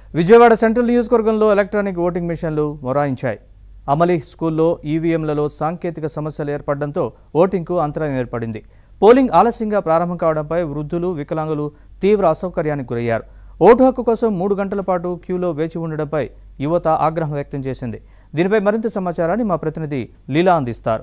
Vijayawada central నియోజకవర్గంలో electronic voting మిషన్లు మొరాయించాయి అమలి స్కూల్లో ఈవీఎంలలో సాంకేతిక సమస్యలు ఏర్పడడంతో ఓటింగ్కు అంతరాయం ఏర్పడింది పోలింగ్ ఆలస్యంగా ప్రారంభం కావడంపై వృద్ధులు వికలాంగులు తీవ్ర అసౌకర్యానికి గురయ్యారు ఓటు హక్కు కోసం మూడు గంటల పాటు క్యూలో వేచి ఉండడంపై యువత ఆగ్రహం వ్యక్తం చేసింది దీనిపై మరింత సమాచారాన్ని మా ప్రతినిధి లీలా అందిస్తారు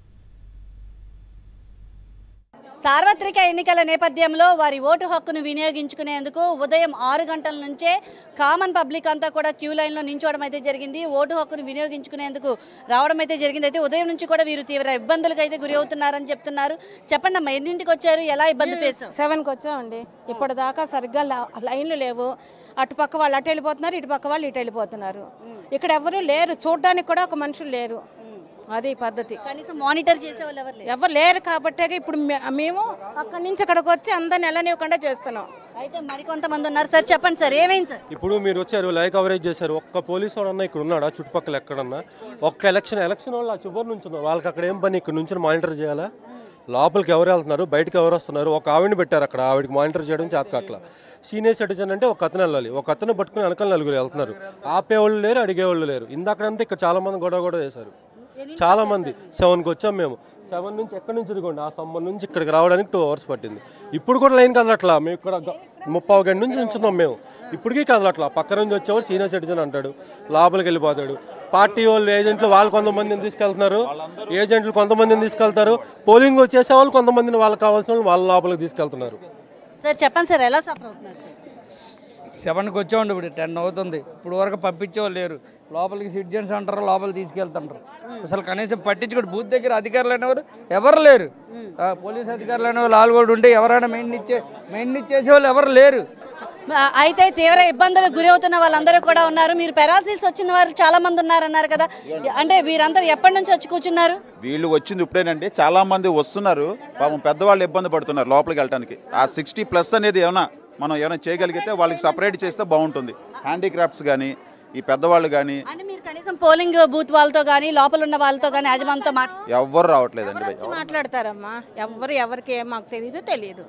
సార్వత్రిక ఎన్నికల నేపథ్యంలో వారి ఓటు హక్కును వినియోగించుకునేందుకు ఉదయం ఆరు గంటల నుంచే కామన్ పబ్లిక్ అంతా కూడా క్యూ లైన్లో నించోవడం అయితే జరిగింది ఓటు హక్కును వినియోగించుకునేందుకు రావడం అయితే జరిగింది అయితే ఉదయం నుంచి కూడా వీరు తీవ్ర ఇబ్బందులకు అయితే గురి అవుతున్నారని చెప్తున్నారు చెప్పండి అమ్మా ఎన్నింటికి వచ్చారు ఎలా ఇబ్బంది ఫేస్ సెవెన్కి వచ్చామండి ఇప్పటిదాకా సరిగ్గా ల- లైన్లు లేవు అటు పక్క వాళ్ళు అటు వెళ్ళిపోతున్నారు ఇటు పక్క వాళ్ళు ఇటు వెళ్ళిపోతున్నారు ఇక్కడ ఎవరు లేరు చూడడానికి కూడా ఒక మనుషులు లేరు అది పద్ధతి కనీసం మానిటర్ చేసే వాళ్ళు ఎవరు లేరు ఎవరు లేరు కాబట్టే ఇప్పుడు మే- మేము అక్కడి నుంచి ఇక్కడికి వచ్చి అందరిని వెళ్ళనివ్వకుండా చేస్తున్నాం అయితే మరికొంతమంది ఉన్నారు సార్ చెప్పండి సార్ ఏమైంది సార్ ఇప్పుడు మీరు వచ్చారు లైవ్ కవరేజ్ చేశారు ఒక్క పోలీసు వాడన్నా ఇక్కడ ఉన్నాడా చుట్టుపక్కల ఎక్కడన్నా ఒక్క ఎలక్షన్ ఎలక్షన్ వాళ్ళు ఆ చివరి నుంచి ఉన్నారు వాళ్ళకి అక్కడ ఏం పని ఇక్కడ నుంచి మానిటర్ చేయాలా లోపలికి ఎవరు వెళ్తున్నారు బయటకు ఎవరు వస్తున్నారు ఒక ఆవిడని పెట్టారు అక్కడ ఆవిడకి మానిటర్ చేయడం చేత అట్లా సీనియర్ సిటిజన్ అంటే ఒక అతను వెళ్ళాలి ఒక అతను పట్టుకుని వెనకాల నలుగురు వెళ్తున్నారు ఆపేవాళ్ళు లేరు అడిగేవాళ్ళు లేరు ఇందాకడంతా ఇక్కడ చాలా మంది గొడవ గొడవ చేశారు చాలా మంది సెవెన్కి వచ్చాం మేము సెవెన్ నుంచి ఎక్కడి నుంచి ఇదిగోండి ఆ స్తంభం నుంచి ఇక్కడికి రావడానికి టూ అవర్స్ పట్టింది ఇప్పుడు కూడా లైన్ కదలట్లా మేము ఇక్కడ గ- ముప్పావు గంట నుంచి ఉంచున్నాం మేము ఇప్పటికీ కదలట్లా పక్క నుంచి వచ్చేవాడు సీనియర్ సిటిజన్ అంటాడు లోపలికి వెళ్ళిపోతాడు పార్టీ వాళ్ళు ఏజెంట్లు వాళ్ళు కొంతమందిని తీసుకెళ్తున్నారు ఏజెంట్లు కొంతమందిని తీసుకెళ్తారు పోలింగ్ వచ్చేసే వాళ్ళు కొంతమందిని వాళ్ళకి కావాల్సిన వాళ్ళు వాళ్ళ లోపలికి తీసుకెళ్తున్నారు సార్ చెప్పండి సార్ ఎలా సఫర్ అవుతున్నారు సార్ సెవెన్కి వచ్చామండి ఇప్పుడు టెన్ అవుతుంది ఇప్పుడు వరకు పంపించేవాళ్ళు లేరు లోపలికి సిటిజన్స్ అంటారు లోపలికి తీసుకెళ్తుంటారు అసలు కనీసం పట్టించుకోండి బూత్ దగ్గర అధికారులు అనేవారు ఎవరు లేరు ఆ, పోలీస్ అధికారులు అనేవాళ్ళు వాళ్ళు కూడా ఉంటే ఎవరైనా మెయిన్ ఇచ్చే మెయిన్ ఇచ్చేసే వాళ్ళు ఎవరు లేరు ఆ, అయితే తీవ్ర ఇబ్బందులకు గురి అవుతున్న వాళ్ళందరూ కూడా ఉన్నారు మీరు పెరాసిస్ వచ్చిన వారు చాలా మంది ఉన్నారన్నారు కదా అంటే వీరందరూ ఎప్పటి నుంచి వచ్చి కూర్చున్నారు వీళ్ళు వచ్చింది ఇప్పుడేనండి చాలా మంది వస్తున్నారు పాపం పెద్దవాళ్ళు ఇబ్బంది పడుతున్నారు లోపలికి వెళ్ళడానికి ఆ సిక్స్టీ ప్లస్ అనేది ఏమైనా మనం ఏమైనా చేయగలిగితే వాళ్ళకి సపరేట్ చేస్తే బాగుంటుంది హ్యాండీక్రాఫ్ట్స్ కానీ ఈ పెద్దవాళ్ళు కానీ అంటే మీరు కనీసం పోలింగ్ బూత్ వాళ్ళతో కానీ లోపల ఉన్న వాళ్ళతో కానీ యాజమాన్తో మాట ఎవ్వరు రావట్లేదండి భయ్. మాట్లాడతారమ్మా ఎవరు ఎవరికి ఏం మాకు తెలియదు తెలియదు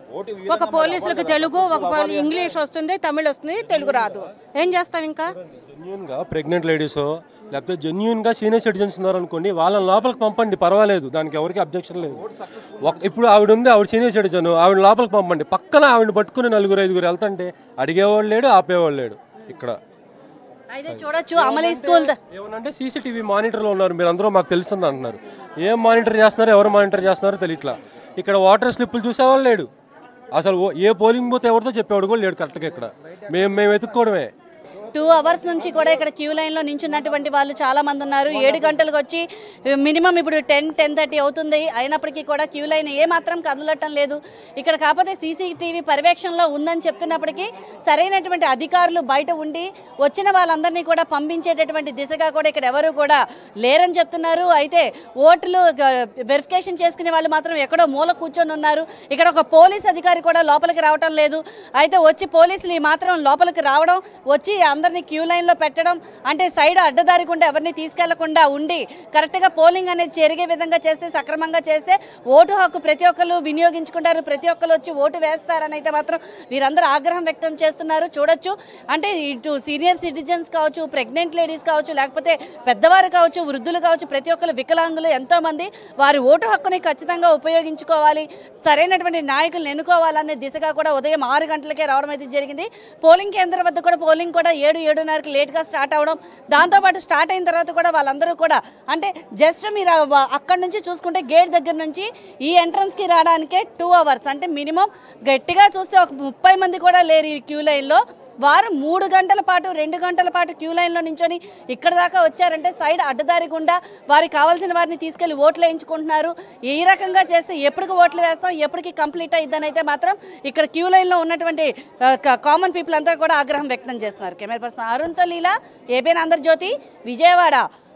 ఒక పోలీసులకు తెలుగు ఒక పోలీ- ఇంగ్లీష్ వస్తుంది తమిళ్ వస్తుంది తెలుగు రాదు ఏం చేస్తాం ఇంకా జెన్యున్గా ప్రెగ్నెంట్ లేడీస్ లేకపోతే జెన్యున్గా సీనియర్ సిటిజన్స్ ఉన్నారనుకోండి వాళ్ళని లోపలికి పంపండి పర్వాలేదు దానికి ఎవరికి అబ్జెక్షన్ లేదు ఒక- ఇప్పుడు ఆవిడ ఉంది ఆవిడ సీనియర్ సిటిజన్ ఆవిడ లోపలికి పంపండి పక్కన ఆవిడ పట్టుకుని నలుగురు ఐదుగురు వెళ్తుంటే అడిగేవాళ్ళు లేడు ఆపేవాళ్ళు లేడు ఇక్కడ అయితే చూడొచ్చు అమలీ స్కూల్ ద- ఏమనంటే సీసీటీవీ మానిటర్లో ఉన్నారు మీరు అందరూ మాకు తెలుస్తుంది అంటున్నారు ఏం మానిటర్ చేస్తున్నారో ఎవరు మానిటర్ చేస్తున్నారో తెలియట్లా ఇక్కడ వాటర్ స్లిప్పులు చూసేవాళ్ళు లేడు అసలు ఓ- ఏ పోలింగ్ బూత్ ఎవరితో చెప్పేవాడు కూడా లేడు కరెక్ట్గా ఇక్కడ మేము మేము వెతుక్కోవడమే టూ అవర్స్ నుంచి కూడా ఇక్కడ క్యూ లైన్ లో నించున్నటువంటి వాళ్ళు చాలా మంది ఉన్నారు ఏడు గంటలకు వచ్చి మినిమం ఇప్పుడు టెన్ టెన్ థర్టీ అవుతుంది అయినప్పటికీ కూడా క్యూ లైన్ ఏ మాత్రం కదలటం లేదు ఇక్కడ కాకపోతే సీసీటీవీ పర్యవేక్షణలో ఉందని చెప్తున్నప్పటికీ సరైనటువంటి అధికారులు బయట ఉండి వచ్చిన వాళ్ళందరినీ కూడా పంపించేటటువంటి దిశగా కూడా ఇక్కడ ఎవరు కూడా లేరని చెప్తున్నారు అయితే ఓట్లు వెరిఫికేషన్ చేసుకునే వాళ్ళు మాత్రం ఎక్కడో మూల కూర్చొని ఉన్నారు ఇక్కడ ఒక పోలీస్ అధికారి కూడా లోపలికి రావటం లేదు అయితే వచ్చి పోలీసులు ఈ మాత్రం లోపలికి రావడం వచ్చి అందరినీ క్యూ లైన్లో పెట్టడం అంటే సైడ్ అడ్డదారి గుండా ఎవరిని తీసుకెళ్లకుండా ఉండి కరెక్ట్గా పోలింగ్ అనేది జరిగే విధంగా చేస్తే సక్రమంగా చేస్తే ఓటు హక్కు ప్రతి ఒక్కరు వినియోగించుకుంటారు ప్రతి ఒక్కరు వచ్చి ఓటు వేస్తారని అయితే మాత్రం వీరందరూ ఆగ్రహం వ్యక్తం చేస్తున్నారు చూడొచ్చు అంటే ఇటు సీనియర్ సిటిజన్స్ కావచ్చు ప్రెగ్నెంట్ లేడీస్ కావచ్చు లేకపోతే పెద్దవారు కావచ్చు వృద్ధులు కావచ్చు ప్రతి ఒక్కరు వికలాంగులు ఎంతోమంది వారి ఓటు హక్కుని ఖచ్చితంగా ఉపయోగించుకోవాలి సరైనటువంటి నాయకులను ఎన్నుకోవాలనే దిశగా కూడా ఉదయం ఆరు గంటలకే రావడం అయితే జరిగింది పోలింగ్ కేంద్రం వద్ద కూడా పోలింగ్ కూడా ఏడు ఏడున్నరకి లేట్గా స్టార్ట్ అవడం దాంతోపాటు స్టార్ట్ అయిన తర్వాత కూడా వాళ్ళందరూ కూడా అంటే జస్ట్ మీరు ఆ- అక్కడి నుంచి చూసుకుంటే గేట్ దగ్గర నుంచి ఈ ఎంట్రన్స్కి రావడానికే టూ అవర్స్ అంటే మినిమం గట్టిగా చూస్తే ఒక ముప్పై మంది కూడా లేరు ఈ క్యూ లైన్లో వారు మూడు గంటల పాటు రెండు గంటల పాటు క్యూ లైన్లో నించొని ఇక్కడ దాకా వచ్చారంటే సైడ్ అడ్డదారి గుండా వారికి కావాల్సిన వారిని తీసుకెళ్లి ఓట్లు వేయించుకుంటున్నారు ఈ రకంగా చేస్తే ఎప్పటికి ఓట్లు వేస్తాం ఎప్పటికి కంప్లీట్ అయిద్దని అయితే మాత్రం ఇక్కడ క్యూ లైన్లో ఉన్నటువంటి కామన్ పీపుల్ అంతా కూడా ఆగ్రహం వ్యక్తం చేస్తున్నారు కెమెరా పర్సన్ అరుణ్తో లీలా ఏబిఎన్ ఆంధ్రజ్యోతి విజయవాడ